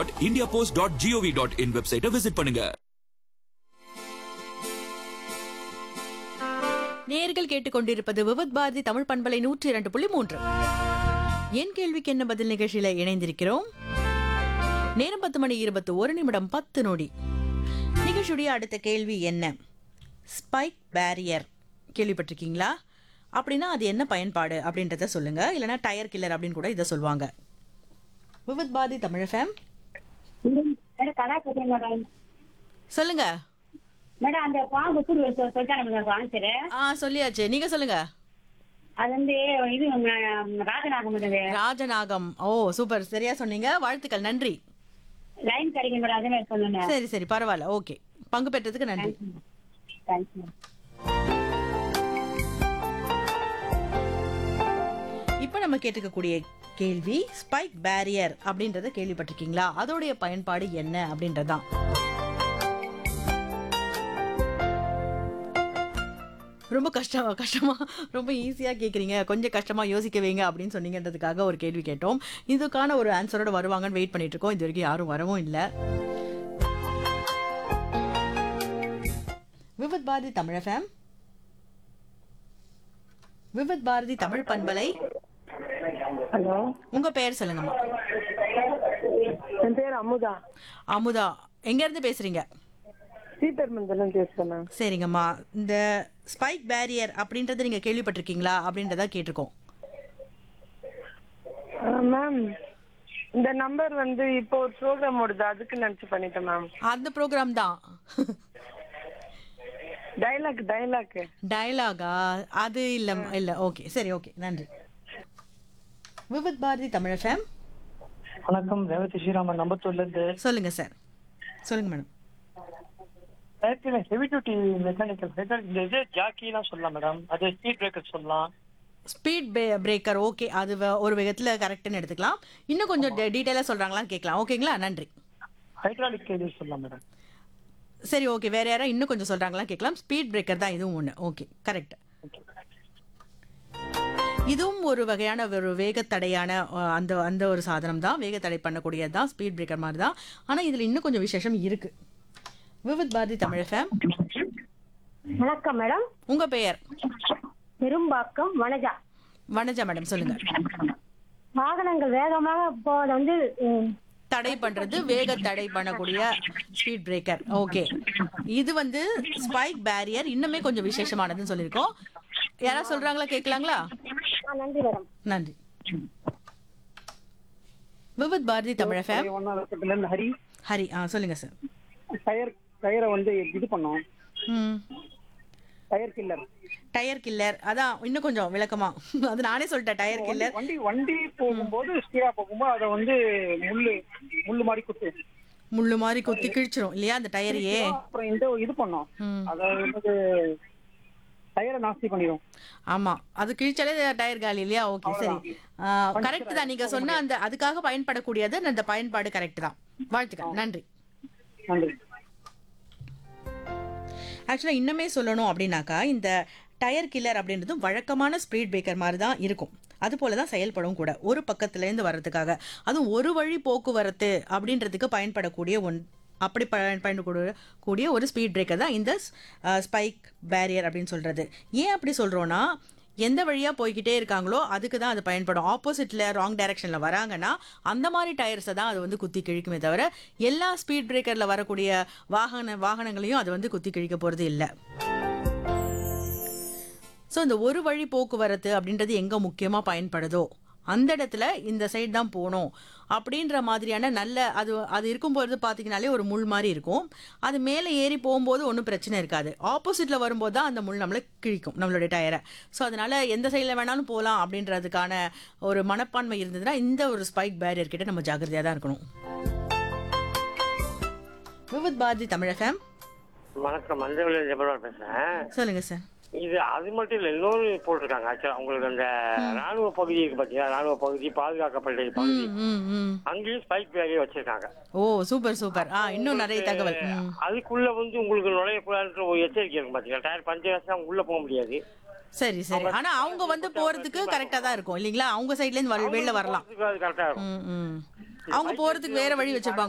Dot India post dot G O V dot in வெப்சைட்டை visit பண்ணுங்க நேர்கள் கேட்டுக்கொண்டிருப்பது விவத் பாரதி தமிழ் பண்பலை நூற்றி இரண்டு புள்ளி மூன்று என் கேள்விக்கு என்ன பதில் நிகழ்ச்சியில இணைந்திருக்கிறோம் நேரம் பத்து மணி இருபத்தி ஒரு நிமிடம் பத்து நொடி நிகழ்ச்சியுடைய அடுத்த கேள்வி என்ன ஸ்பைக் பேரியர் கேள்விப்பட்டிருக்கீங்களா அப்படின்னா அது என்ன பயன்பாடு அப்படின்றத சொல்லுங்க இல்லைன்னா டயர் கில்லர் அப்படின்னு கூட இதை சொல்லுவாங்க விவத் பாரதி தமிழ் ஃபேம் மேடம் கதா பேசுறேன் மேடம் சொல்லுங்க மேடம் அந்த பாம்பு கூடு சொல்லிட்டாங்க மேடம் ஆன்சரு ஆ சொல்லியாச்சு நீங்க சொல்லுங்க அது வந்து இது ம- ராஜநாகம் மேடம் ராஜநாகம் ஓ சூப்பர் சரியா சொன்னீங்க வாழ்த்துக்கள் நன்றி லைன் கிடைக்கும் மேடம் அதே மாதிரி சொல்லுங்க சரி சரி பரவாயில்ல ஓகே பங்கு பெற்றதுக்கு நன்றி தேங்க்ஸ் மேடம் இப்போ நம்ம கேட்டுக்கக்கூடிய கேள்வி ஸ்பைக் பேரியர் அப்படின்றத கேள்விப்பட்டிருக்கீங்களா அதோடைய பயன்பாடு என்ன அப்படின்றதான் ரொம்ப கஷ்டம் கஷ்டமா ரொம்ப ஈஸியாக கேட்குறீங்க கொஞ்சம் கஷ்டமா யோசிக்க வைங்க அப்படின்னு சொன்னீங்கன்றதுக்காக ஒரு கேள்வி கேட்டோம் இதுக்கான ஒரு ஆன்சரோட வருவாங்கன்னு வெயிட் பண்ணிட்டு இருக்கோம் இது வரைக்கும் யாரும் வரவும் இல்லை விவத் பாரதி தமிழ் ஃபேம் விவத் பாரதி தமிழ் பண்பலை ஹலோ உங்க பெயர் சொல்லுங்கம்மா என் பேர் அமுதா அமுதா எங்க இருந்து பேசுறீங்க சீத்தர்மந்தலம் பேசுறேன் மேம் சரிங்கம்மா இந்த ஸ்பைக் பேரியர் அப்படின்றத நீங்க கேள்விப்பட்டிருக்கீங்களா அப்படின்றத கேட்டிருக்கோம் மேம் இந்த நம்பர் வந்து இப்போ ஒரு ப்ரோக்ராம் ஓடுது அதுக்கு நினைச்சு பண்ணிட்டேன் மேம் அந்த ப்ரோக்ராம் தான் டைலாக் டைலாக் டயலாகா அது இல்ல இல்ல ஓகே சரி ஓகே நன்றி விபத் பாரதி தமிழ் ஃபேம் வணக்கம் ரேவதி ஸ்ரீராமன் நம்பத்தூர்ல இருந்து சொல்லுங்க சார் சொல்லுங்க மேடம் ஏற்கனவே ஹெவி டியூட்டி மெக்கானிக்கல் இந்த இது ஜாக்கிலாம் சொல்லலாம் மேடம் அது ஸ்பீட் பிரேக்கர் சொல்லலாம் ஸ்பீட் பிரேக்கர் ஓகே அது வ- ஒரு விதத்துல கரெக்ட்னு எடுத்துக்கலாம் இன்னும் கொஞ்சம் டீட்டெயிலாக சொல்றாங்களான்னு கேட்கலாம் ஓகேங்களா நன்றி ஹைட்ராலிக் கேஜஸ் சொல்லலாம் மேடம் சரி ஓகே வேற யாரும் இன்னும் கொஞ்சம் சொல்றாங்களா கேட்கலாம் ஸ்பீட் பிரேக்கர் தான் இதுவும் ஒன்று ஓகே கரெக்ட் இதுவும் ஒரு வகையான ஒரு வேகத்தடையான அஹ், அந்த அந்த ஒரு சாதனம் தான் வேகத்தடை பண்ணக்கூடியது தான் ஸ்பீட் பிரேக்கர் மாதிரி தான் ஆனால் இதில் இன்னும் கொஞ்சம் விசேஷம் இருக்கு விவித் பாரதி தமிழ் ஃபேம் வணக்கம் மேடம் உங்க பெயர் பெரும்பாக்கம் வனஜா வனஜா மேடம் சொல்லுங்க வாகனங்கள் வேகமாக போவது வந்து ம், தடை பண்றது வேக தடை பண்ணக்கூடிய ஸ்பீட் பிரேக்கர் ஓகே இது வந்து ஸ்பைக் பேரியர் இன்னுமே கொஞ்சம் விசேஷமானதுன்னு சொல்லியிருக்கோம் யாராவது சொல்றாங்களா கேட்கலாங்களா ஆ, நன்றி மேடம் நன்றி விவித் பாரதி தமிழ் ஃபேம் ஒன்னாவது இருந்து ஹரி ஹரி ஆ சொல்லுங்க சார் டயர் டயரை வந்து இது பண்ணோம் ம் டயர் கில்லர் டயர் கில்லர் அதான் இன்னும் கொஞ்சம் விளக்கமா அது நானே சொல்லிட்டேன் டயர் கில்லர் வண்டி வண்டி போகும்போது ஸ்பீடா போகும்போது அதை வந்து முள்ளு முள்ளு மாதிரி குத்து முள்ளு மாதிரி குத்தி கிழிச்சிரும் இல்லையா அந்த டயரையே அப்புறம் இந்த இது பண்ணோம் ம் அதை வந்து டயரை நாஸ்தி பண்ணிடும் ஆமா அது கிழிச்சாலே டயர் காலி இல்லையா ஓகே சரி கரெக்ட் தான் நீங்க சொன்ன அந்த அதுக்காக பயன்படக்கூடியது அந்த பயன்பாடு கரெக்ட் தான் வாழ்த்துக்கள் நன்றி நன்றி ஆக்சுவலாக இன்னுமே சொல்லணும் அப்படின்னாக்கா இந்த டயர் கில்லர் அப்படின்றதும் வழக்கமான ஸ்பீட் பிரேக்கர் மாதிரி தான் இருக்கும் அது போல தான் செயல்படும் கூட ஒரு பக்கத்துலேருந்து வர்றதுக்காக அதுவும் ஒரு வழி போக்குவரத்து அப்படின்றதுக்கு பயன்படக்கூடிய ஒன் அப்படி பயன் பயன்படக்கூடிய கூடிய ஒரு ஸ்பீட் பிரேக்கர் தான் இந்த ஸ்பைக் பேரியர் அப்படின்னு சொல்கிறது ஏன் அப்படி சொல்கிறோன்னா எந்த வழியாக போய்கிட்டே இருக்காங்களோ அதுக்கு தான் அது பயன்படும் ஆப்போசிட்டில் ராங் டைரக்ஷனில் வராங்கன்னா அந்த மாதிரி டயர்ஸை தான் அது வந்து குத்தி கிழிக்குமே தவிர எல்லா ஸ்பீட் பிரேக்கரில் வரக்கூடிய வாகன வாகனங்களையும் அது வந்து குத்தி கிழிக்க போகிறது இல்லை ஸோ இந்த ஒரு வழி போக்குவரத்து அப்படின்றது எங்கே முக்கியமாக பயன்படுதோ அந்த இடத்துல இந்த சைடு தான் போகணும் அப்படின்ற மாதிரியான நல்ல அது அது இருக்கும்போது பார்த்தீங்கனாலே ஒரு முள் மாதிரி இருக்கும் அது மேலே ஏறி போகும்போது ஒன்றும் பிரச்சனை இருக்காது ஆப்போசிட்டில் வரும்போது தான் அந்த முள் நம்மளை கிழிக்கும் நம்மளுடைய டயரை ஸோ அதனால எந்த சைடில் வேணாலும் போகலாம் அப்படின்றதுக்கான ஒரு மனப்பான்மை இருந்ததுன்னா இந்த ஒரு ஸ்பைக் பேரியர் கிட்ட நம்ம ஜாக்கிரதையாக தான் இருக்கணும் விவித் பாரதி தமிழ் ஃபேம் வணக்கம் மஞ்சள் ஜெபர்வால் பேசுறேன் சொல்லுங்க சார் இது அது மட்டும் இல்ல இன்னொரு போட்டிருக்காங்க ஆக்சுவலா உங்களுக்கு அந்த ராணுவ பகுதி இருக்கு பாத்தீங்களா ராணுவ பகுதி பாதுகாக்கப்பட்ட பகுதி ம் ம் அங்கேயும் ஸ்பைக் பேரியர் வச்சிருக்காங்க ஓ சூப்பர் சூப்பர் ஆ இன்னும் நிறைய தகவல் ம் அதுக்குள்ள வந்து உங்களுக்கு நுழையக்கூடாதுன்ற ஒரு எச்சரிக்கை இருக்கும் பாத்தீங்களா டயர் பஞ்சர் வச்சா உள்ள போக முடியாது சரி சரி ஆனா அவங்க வந்து போறதுக்கு கரெக்டா தான் இருக்கும் இல்லீங்களா அவங்க சைடுல இருந்து வர- வெளில வரலாம் அதுக்கு அது கரெக்டா இருக்கும் ம், ம். அவங்க போறதுக்கு வேற வழி வச்சிருப்பாங்க